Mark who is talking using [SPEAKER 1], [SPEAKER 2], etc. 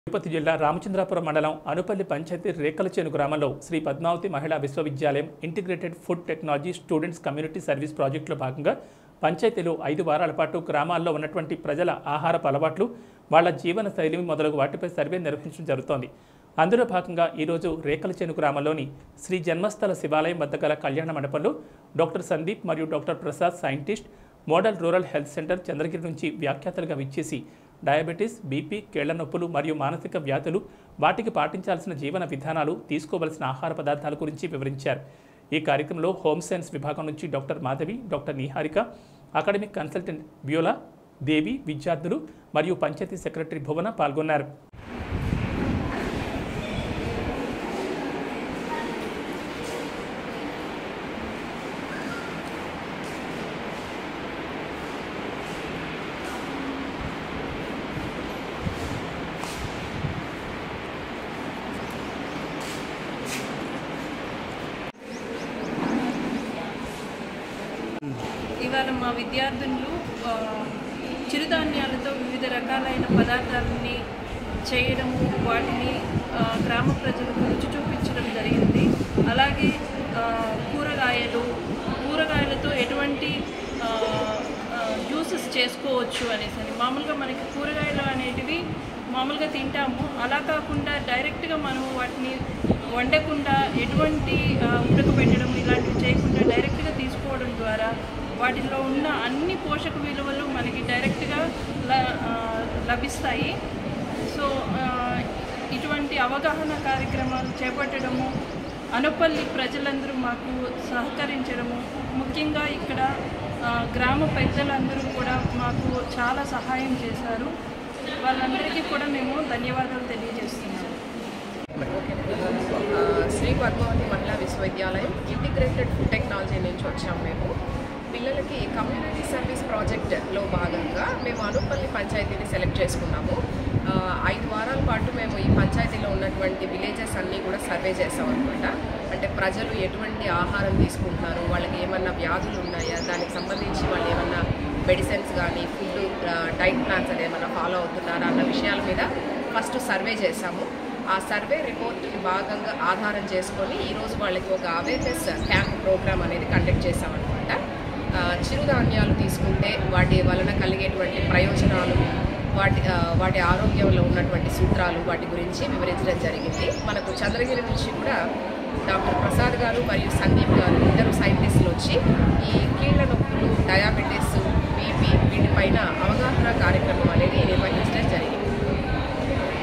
[SPEAKER 1] తిరుపతి జిల్లా రామచంద్రాపురం మండలం అనుపల్లి పంచాయతీ రేకలచేను గ్రామంలో Shri Padmavathi Mahila Visvavidyalayam integrated food technology students community service ప్రాజెక్టులో భాగంగా పంచాయతీలో ఐదు వారాల పాటు గ్రామాల్లో ఉన్నటువంటి ప్రజల ఆహారపు అలవాట్లు వాళ్ళ జీవన శైలి మొదలగు వాటిపై సర్వే నిర్వహించడం జరుగుతోంది అందులో భాగంగా ఈరోజు రేకలచేను గ్రామంలోని శ్రీ జన్మస్థల శివాలయం వద్ద గల కళ్యాణ మండపంలో డాక్టర్ సందీప్ మరియు doctor Prasad scientist model rural health center Chandragiri నుంచి వ్యాఖ్యాతలుగా విచ్చేసి డయాబెటీస్ బీపీ కీళ్ల నొప్పులు మరియు మానసిక వ్యాధులు వాటికి పాటించాల్సిన జీవన విధానాలు తీసుకోవలసిన ఆహార పదార్థాల గురించి వివరించారు ఈ కార్యక్రమంలో హోమ్ సైన్స్ విభాగం నుంచి doctor Madhavi doctor Niharika academic consultant Beulah Devi విద్యార్థులు మరియు పంచాయతీ సెక్రటరీ భువన పాల్గొన్నారు
[SPEAKER 2] ఇవాళ మా విద్యార్థులు ఆ, చిరుధాన్యాలతో వివిధ రకాలైన పదార్థాలని చేయడము వాటిని ఆ, గ్రామ ప్రజలకు రుచి చూపించడం జరిగింది అలాగే ఆ, కూరగాయలు కూరగాయలతో ఎటువంటి జ్యూసెస్ చేసుకోవచ్చు అనేసి అని మామూలుగా మనకి కూరగాయలు అనేటివి మామూలుగా తింటాము అలా కాకుండా డైరెక్ట్గా మనం వాటిని వండకుండా ఎటువంటి ఆ, ఉడకబెట్టడం ఇలాంటివి చేయకుండా డైరెక్ట్గా తీసుకోవడం ద్వారా వాటిలో ఉన్న అన్ని పోషక విలువలు మనకి డైరెక్ట్గా ల- ఆ, లభిస్తాయి సో ఆ, ఇటువంటి అవగాహన కార్యక్రమాలు చేపట్టడము అనపల్లి ప్రజలందరూ మాకు సహకరించడము ముఖ్యంగా ఇక్కడ ఆ, గ్రామ పెద్దలందరూ కూడా మాకు చాలా సహాయం చేశారు వాళ్ళందరికీ కూడా మేము ధన్యవాదాలు తెలియజేస్తున్నాము
[SPEAKER 3] ఆ, Shri Padmavathi Mahila Visvavidyalayam integrated food technology నుంచి వచ్చాం మేము పిల్లలకి కమ్యూనిటీ సర్వీస్ ప్రాజెక్ట్లో భాగంగా మేము అనుపల్లి పంచాయతీని సెలెక్ట్ చేసుకున్నాము ఆ, ఐదు వారాల పాటు మేము ఈ పంచాయతీలో ఉన్నటువంటి విలేజెస్ అన్నీ కూడా సర్వే చేసాం అనమాట అంటే ప్రజలు ఎటువంటి ఆహారం తీసుకుంటున్నారు వాళ్ళకి ఏమన్నా వ్యాధులు ఉన్నాయా దానికి సంబంధించి వాళ్ళు ఏమన్నా మెడిసిన్స్ కానీ ఫుడ్ డైట్ ప్లాన్స్ అది ఏమన్నా ఫాలో అవుతున్నారా అన్న విషయాల మీద ఫస్ట్ సర్వే చేశాము ఆ సర్వే రిపోర్ట్ని భాగంగా ఆధారం చేసుకొని ఈరోజు వాళ్ళకి ఒక అవేర్నెస్ క్యాంప్ ప్రోగ్రామ్ అనేది కండక్ట్ చేశామన్నమాట ఆ, చిరుధాన్యాలు తీసుకుంటే వాటి వలన కలిగేటువంటి ప్రయోజనాలు వాటి ఆ, వాటి ఆరోగ్యంలో ఉన్నటువంటి సూత్రాలు వాటి గురించి వివరించడం జరిగింది మనకు చంద్రగిరి నుంచి కూడా డాక్టర్ ప్రసాద్ గారు మరియు సందీప్ గారు ఇద్దరు సైంటిస్టులు వచ్చి ఈ కీళ్ళ నొప్పులు డయాబెటీస్ బీపీ వీటిపైన అవగాహన కార్యక్రమం అనేది నిర్వహించడం